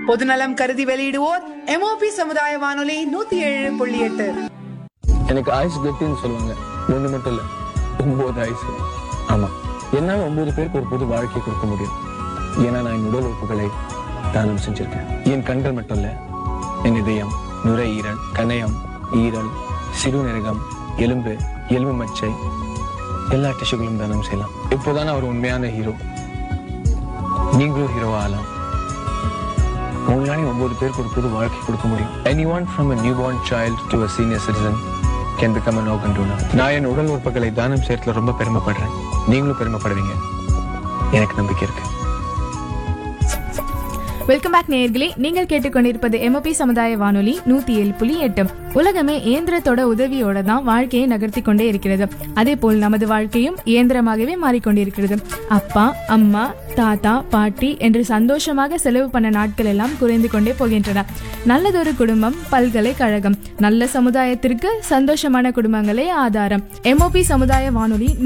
பொதுநலம் கருதி வெளியிடுவோர் எம்ஓபி சமுதாய வானொலி நூத்தி ஏழு புள்ளி எட்டு எனக்கு ஆயுசு கெட்டின்னு சொல்லுவாங்க ஒண்ணு மட்டும் இல்ல ஒன்பது ஆயுசு ஆமா என்னால ஒன்பது பேருக்கு ஒரு புது வாழ்க்கை கொடுக்க முடியும் ஏன்னா நான் என் உடல் உறுப்புகளை தானம் செஞ்சிருக்கேன் என் கண்கள் மட்டும் இல்ல என் இதயம் நுரையீரல் கணையம் ஈரல் சிறுநீரகம் எலும்பு எலும்பு மச்சை எல்லா டிஷ்யூகளும் தானம் செய்யலாம் இப்போதான் அவர் உண்மையான ஹீரோ நீங்களும் ஹீரோவா ஆகலாம் உங்களால ஒன்பது பேருக்கு ஒரு புது வாழ்க்கை கொடுக்க முடியும் any one from a new born child to a senior citizen can become an organ donor நான் என் உடல் உறுப்புகளை தானம் செய்யறதுல ரொம்ப பெருமைப்படுறேன் நீங்களும் பெருமைப்படுவீங்க எனக்கு நம்பிக்கை இருக்கு வெல்கம் பேக் நேயர்களே நீங்கள் கேட்டுக்கொண்டிருப்பது எம்ஓபி சமுதாய வானொலி நூத்தி ஏழு புள்ளி எட்டு உலகமே இயந்திரத்தோட உதவியோட தான் வாழ்க்கையை நகர்த்தி கொண்டே இருக்கிறது அதே போல் நமது வாழ்க்கையும் இயந்திரமாகவே மாறிக்கொண்டிருக்கிறது அப்பா அம்மா தாத்தா பாட்டி என்று சந்தோஷமாக செலவு பண்ண நாட்கள் எல்லாம் குறைந்து கொண்டே போகின்றன நல்லதொரு குடும்பம் பல்கலைக்கழகம் நல்ல சமுதாயத்திற்கு சந்தோஷமான குடும்பங்களே ஆதாரம் எம்ஓபி சமுதாய வானொலி